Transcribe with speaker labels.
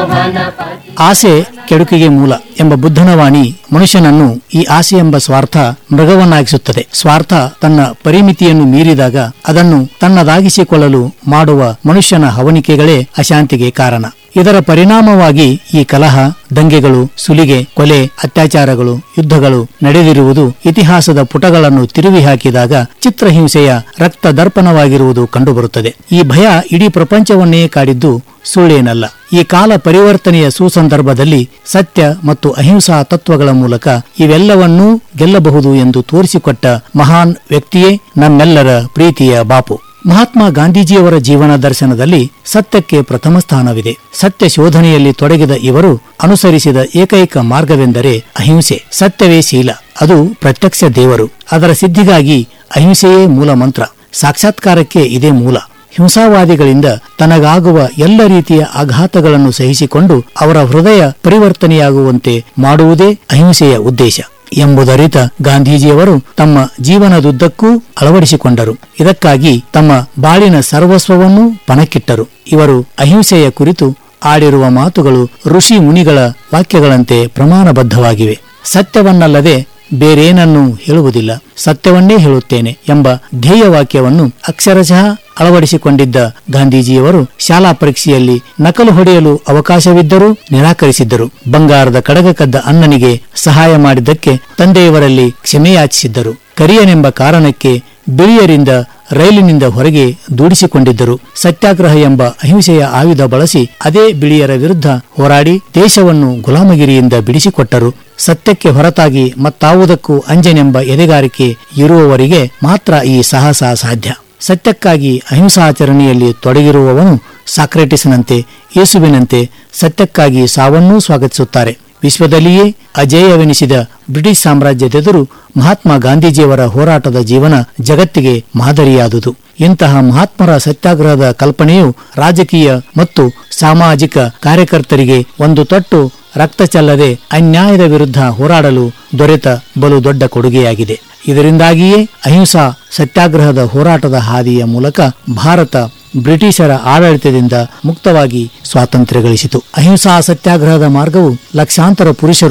Speaker 1: ಆಸೆ ಕೆಡುಕಿಗೆ ಮೂಲ ಎಂಬ ಬುದ್ಧನ ವಾಣಿ ಮನುಷ್ಯನನ್ನು ಈ ಆಸೆ ಎಂಬ ಸ್ವಾರ್ಥ ಮೃಗವನ್ನಾಗಿಸುತ್ತದೆ ಸ್ವಾರ್ಥ ತನ್ನ ಪರಿಮಿತಿಯನ್ನು ಮೀರಿದಾಗ ಅದನ್ನು ತನ್ನದಾಗಿಸಿಕೊಳ್ಳಲು ಮಾಡುವ ಮನುಷ್ಯನ ಹವಣಿಕೆಗಳೇ ಅಶಾಂತಿಗೆ ಕಾರಣ ಇದರ ಪರಿಣಾಮವಾಗಿ ಈ ಕಲಹ ದಂಗೆಗಳು ಸುಲಿಗೆ ಕೊಲೆ ಅತ್ಯಾಚಾರಗಳು ಯುದ್ಧಗಳು ನಡೆದಿರುವುದು ಇತಿಹಾಸದ ಪುಟಗಳನ್ನು ತಿರುವಿ ಹಾಕಿದಾಗ ಚಿತ್ರಹಿಂಸೆಯ ರಕ್ತ ದರ್ಪಣವಾಗಿರುವುದು ಕಂಡುಬರುತ್ತದೆ ಈ ಭಯ ಇಡೀ ಪ್ರಪಂಚವನ್ನೇ ಕಾಡಿದ್ದು ಸುಳ್ಳೇನಲ್ಲ ಈ ಕಾಲ ಪರಿವರ್ತನೆಯ ಸುಸಂದರ್ಭದಲ್ಲಿ ಸತ್ಯ ಮತ್ತು ಅಹಿಂಸಾ ತತ್ವಗಳ ಮೂಲಕ ಇವೆಲ್ಲವನ್ನೂ ಗೆಲ್ಲಬಹುದು ಎಂದು ತೋರಿಸಿಕೊಟ್ಟ ಮಹಾನ್ ವ್ಯಕ್ತಿಯೇ ನಮ್ಮೆಲ್ಲರ ಪ್ರೀತಿಯ ಬಾಪು ಮಹಾತ್ಮ ಗಾಂಧೀಜಿಯವರ ಜೀವನ ದರ್ಶನದಲ್ಲಿ ಸತ್ಯಕ್ಕೆ ಪ್ರಥಮ ಸ್ಥಾನವಿದೆ ಸತ್ಯ ಶೋಧನೆಯಲ್ಲಿ ತೊಡಗಿದ ಇವರು ಅನುಸರಿಸಿದ ಏಕೈಕ ಮಾರ್ಗವೆಂದರೆ ಅಹಿಂಸೆ ಸತ್ಯವೇ ಶೀಲ ಅದು ಪ್ರತ್ಯಕ್ಷ ದೇವರು ಅದರ ಸಿದ್ಧಿಗಾಗಿ ಅಹಿಂಸೆಯೇ ಮೂಲ ಮಂತ್ರ ಸಾಕ್ಷಾತ್ಕಾರಕ್ಕೆ ಇದೇ ಮೂಲ ಹಿಂಸಾವಾದಿಗಳಿಂದ ತನಗಾಗುವ ಎಲ್ಲ ರೀತಿಯ ಆಘಾತಗಳನ್ನು ಸಹಿಸಿಕೊಂಡು ಅವರ ಹೃದಯ ಪರಿವರ್ತನೆಯಾಗುವಂತೆ ಮಾಡುವುದೇ ಅಹಿಂಸೆಯ ಉದ್ದೇಶ ಎಂಬುದರಿತ ಗಾಂಧೀಜಿಯವರು ತಮ್ಮ ಜೀವನದುದ್ದಕ್ಕೂ ಅಳವಡಿಸಿಕೊಂಡರು ಇದಕ್ಕಾಗಿ ತಮ್ಮ ಬಾಳಿನ ಸರ್ವಸ್ವವನ್ನೂ ಪಣಕ್ಕಿಟ್ಟರು ಇವರು ಅಹಿಂಸೆಯ ಕುರಿತು ಆಡಿರುವ ಮಾತುಗಳು ಋಷಿ ಮುನಿಗಳ ವಾಕ್ಯಗಳಂತೆ ಪ್ರಮಾಣಬದ್ಧವಾಗಿವೆ ಸತ್ಯವನ್ನಲ್ಲದೆ ಬೇರೇನನ್ನೂ ಹೇಳುವುದಿಲ್ಲ ಸತ್ಯವನ್ನೇ ಹೇಳುತ್ತೇನೆ ಎಂಬ ಧ್ಯೇಯ ವಾಕ್ಯವನ್ನು ಅಕ್ಷರಶಃ ಅಳವಡಿಸಿಕೊಂಡಿದ್ದ ಗಾಂಧೀಜಿಯವರು ಶಾಲಾ ಪರೀಕ್ಷೆಯಲ್ಲಿ ನಕಲು ಹೊಡೆಯಲು ಅವಕಾಶವಿದ್ದರೂ ನಿರಾಕರಿಸಿದ್ದರು ಬಂಗಾರದ ಕಡಗ ಕದ್ದ ಅಣ್ಣನಿಗೆ ಸಹಾಯ ಮಾಡಿದ್ದಕ್ಕೆ ತಂದೆಯವರಲ್ಲಿ ಕ್ಷಮೆಯಾಚಿಸಿದ್ದರು ಕರಿಯನೆಂಬ ಕಾರಣಕ್ಕೆ ಬಿಳಿಯರಿಂದ ರೈಲಿನಿಂದ ಹೊರಗೆ ದೂಡಿಸಿಕೊಂಡಿದ್ದರು ಸತ್ಯಾಗ್ರಹ ಎಂಬ ಅಹಿಂಸೆಯ ಆಯುಧ ಬಳಸಿ ಅದೇ ಬಿಳಿಯರ ವಿರುದ್ಧ ಹೋರಾಡಿ ದೇಶವನ್ನು ಗುಲಾಮಗಿರಿಯಿಂದ ಬಿಡಿಸಿಕೊಟ್ಟರು ಸತ್ಯಕ್ಕೆ ಹೊರತಾಗಿ ಮತ್ತಾವುದಕ್ಕೂ ಅಂಜನೆಂಬ ಎದೆಗಾರಿಕೆ ಇರುವವರಿಗೆ ಮಾತ್ರ ಈ ಸಾಹಸ ಸಾಧ್ಯ ಸತ್ಯಕ್ಕಾಗಿ ಅಹಿಂಸಾಚರಣೆಯಲ್ಲಿ ತೊಡಗಿರುವವನು ಸಾಕ್ರೆಟಿಸ್ನಂತೆ ಯೇಸುವಿನಂತೆ ಸತ್ಯಕ್ಕಾಗಿ ಸಾವನ್ನೂ ಸ್ವಾಗತಿಸುತ್ತಾರೆ ವಿಶ್ವದಲ್ಲಿಯೇ ಅಜೇಯವೆನಿಸಿದ ಬ್ರಿಟಿಷ್ ಸಾಮ್ರಾಜ್ಯದೆದುರು ಮಹಾತ್ಮ ಗಾಂಧೀಜಿಯವರ ಹೋರಾಟದ ಜೀವನ ಜಗತ್ತಿಗೆ ಮಾದರಿಯಾದುದು ಇಂತಹ ಮಹಾತ್ಮರ ಸತ್ಯಾಗ್ರಹದ ಕಲ್ಪನೆಯು ರಾಜಕೀಯ ಮತ್ತು ಸಾಮಾಜಿಕ ಕಾರ್ಯಕರ್ತರಿಗೆ ಒಂದು ತೊಟ್ಟು ರಕ್ತ ಚೆಲ್ಲದೆ ಅನ್ಯಾಯದ ವಿರುದ್ಧ ಹೋರಾಡಲು ದೊರೆತ ಬಲು ದೊಡ್ಡ ಕೊಡುಗೆಯಾಗಿದೆ ಇದರಿಂದಾಗಿಯೇ ಅಹಿಂಸಾ ಸತ್ಯಾಗ್ರಹದ ಹೋರಾಟದ ಹಾದಿಯ ಮೂಲಕ ಭಾರತ ಬ್ರಿಟಿಷರ ಆಡಳಿತದಿಂದ ಮುಕ್ತವಾಗಿ ಸ್ವಾತಂತ್ರ್ಯ ಗಳಿಸಿತು ಅಹಿಂಸಾ ಸತ್ಯಾಗ್ರಹದ ಮಾರ್ಗವು ಲಕ್ಷಾಂತರ ಪುರುಷರು